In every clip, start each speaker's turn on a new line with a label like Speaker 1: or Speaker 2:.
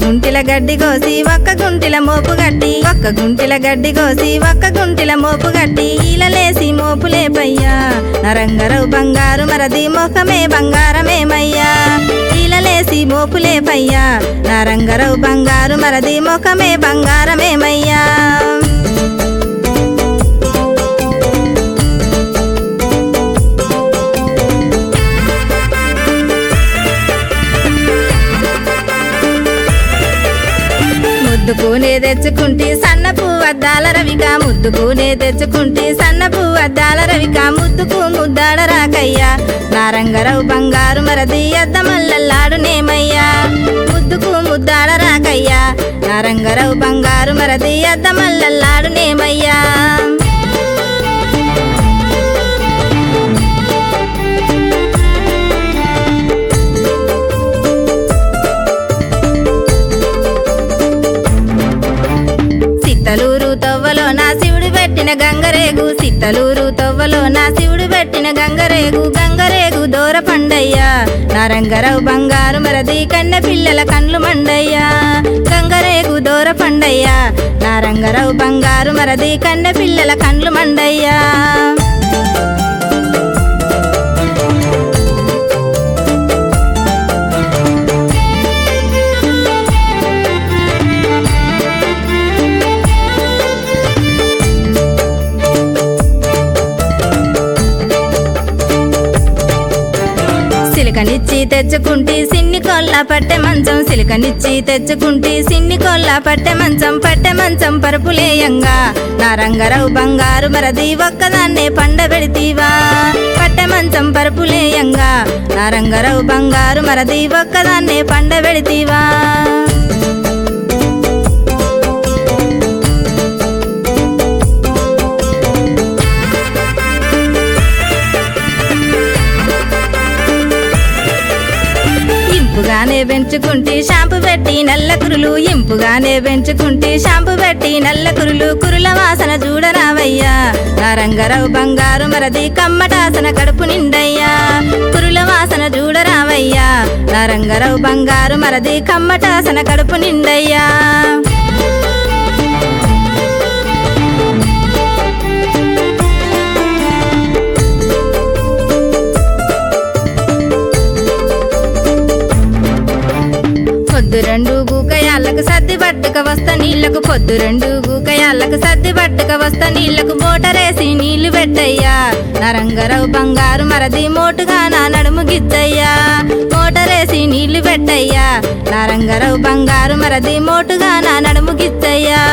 Speaker 1: గుంటిల గడ్డి కోసి ఒక్క గుంటిల మోపు గట్టి ఒక్క గుంటిల గడ్డి కోసి ఒక్క గుంటిల మోపు గట్టి ఈలలేసి మోపులేపయ్యా నరంగరవు బంగారు మరది ముఖమే బంగారమేమయ్యా ఈలలేసి మోపులేపయ్యా నరంగరవు బంగారు మరది ముఖమే బంగారమేమయ్యా ముద్దుకునే తెచ్చుకుంటే సన్న పువ్వద్దాల రవిక ముద్దుకునే తెచ్చుకుంటే సన్న పువ్వద్దాల రవిక ముద్దుకు ముద్దాడ రాకయ్యా నారంగరవు బంగారు మరది అద్ద మల్లల్లాడు నేమయ్యా ముద్దుకు ముద్దాడ రాకయ్యా నారంగరవు బంగారు మరది అద్ద మల్లల్లాడు నేమయ్యా సిత్తలూరు తవ్వలో నా శివుడు పెట్టిన గంగరేగు సిత్తలూరు తవ్వలో నా శివుడు పెట్టిన గంగరేగు గంగరేగు దూర పండయ్యా నారంగరావు బంగారు మరది కన్నె పిల్లల కండ్లు మండయ్యా గంగరేగు దూర పండయ్యా నారంగరావు బంగారు మరది కన్నె పిల్లల కండ్లు మండయ్యా సిలికనిచ్చి తెచ్చుకుంటే సిన్ని కొల్ల పట్టె మంచం సిలికనిచ్చి తెచ్చుకుంటే సిన్ని కొల్ల పట్టె మంచం పట్టె మంచం పరుపులేయంగా నా రంగరావు బంగారు మరది ఒక్కదాన్నే పండబెడితీవా పట్టె మంచం పరుపులేయంగా నా రంగరావు బంగారు మరది ఒక్కదాన్నే పండబెడితీవా ఇంపుగానే పెంచుకుంటే షాంపు పెట్టి నల్ల కురులు ఇంపుగానే పెంచుకుంటే షాంపు పెట్టి నల్ల కురులు కురుల వాసన చూడరావయ్యా నా రంగరావు బంగారు మరది కమ్మటాసన కడుపు నిండయ్యా కురుల వాసన చూడరావయ్యా నా రంగరావు బంగారు మరది కమ్మటాసన కడుపు నిండయ్యా పొద్దు రెండు గూకయాళ్ళకు సర్ది పట్టుక వస్తా నీళ్లకు పొద్దు రెండు గూకయాళ్ళకు సర్ది పట్టుక వస్తా నీళ్లకు మోటరేసి నీళ్లు పెట్టయ్యా నరంగరావు బంగారు మరది మోటుగా నా నడుము గిద్దయ్యా మోటరేసి నీళ్లు పెట్టయ్యా నరంగరావు బంగారు మరది మోటుగా నా నడుము గిద్దయ్యా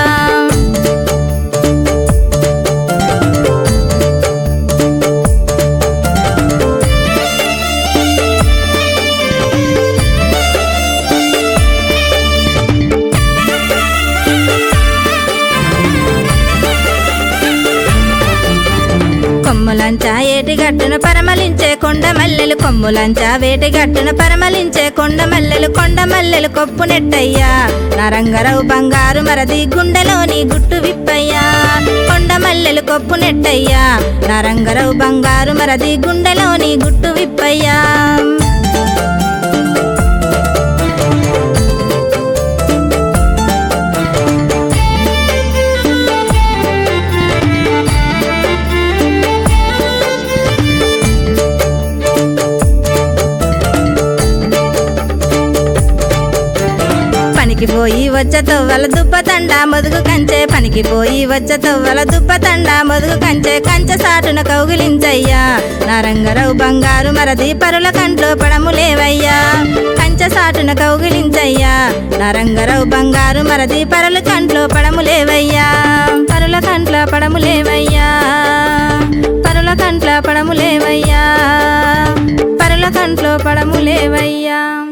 Speaker 1: కొమ్ములంచా ఏటి గట్టున పరమలించే కొండ మల్లెలు కొమ్ములంచా వేటి గట్టున పరమలించే కొండ మల్లెలు కొండ మల్లెలు కొప్పు నెట్టయ్యా నరంగరావు బంగారు మరది గుండెలోని గుట్టు విప్పయ్యా కొండ మల్లెలు కొప్పు నెట్టయ్యా నరంగరావు బంగారు మరది గుండెలోని గుట్టు విప్పయ్యా పనికి పోయి వచ్చే తవ్వల దుప్పతండ మొదుగు కంచె పనికి పోయి వచ్చే తవ్వల దుప్పతండ మొదుగు కంచె కంచె సాటున కౌగిలించయ్యా నారంగరావు బంగారు మరది పరుల కంట్లో పడము లేవయ్యా కంచె సాటున కౌగిలించయ్యా నారంగరావు బంగారు మరది పరుల కంట్లో పడము లేవయ్యా పరుల కంట్ల పడము లేవయ్యా పరుల కంట్ల పడము లేవయ్యా పరుల కంట్లో పడము లేవయ్యా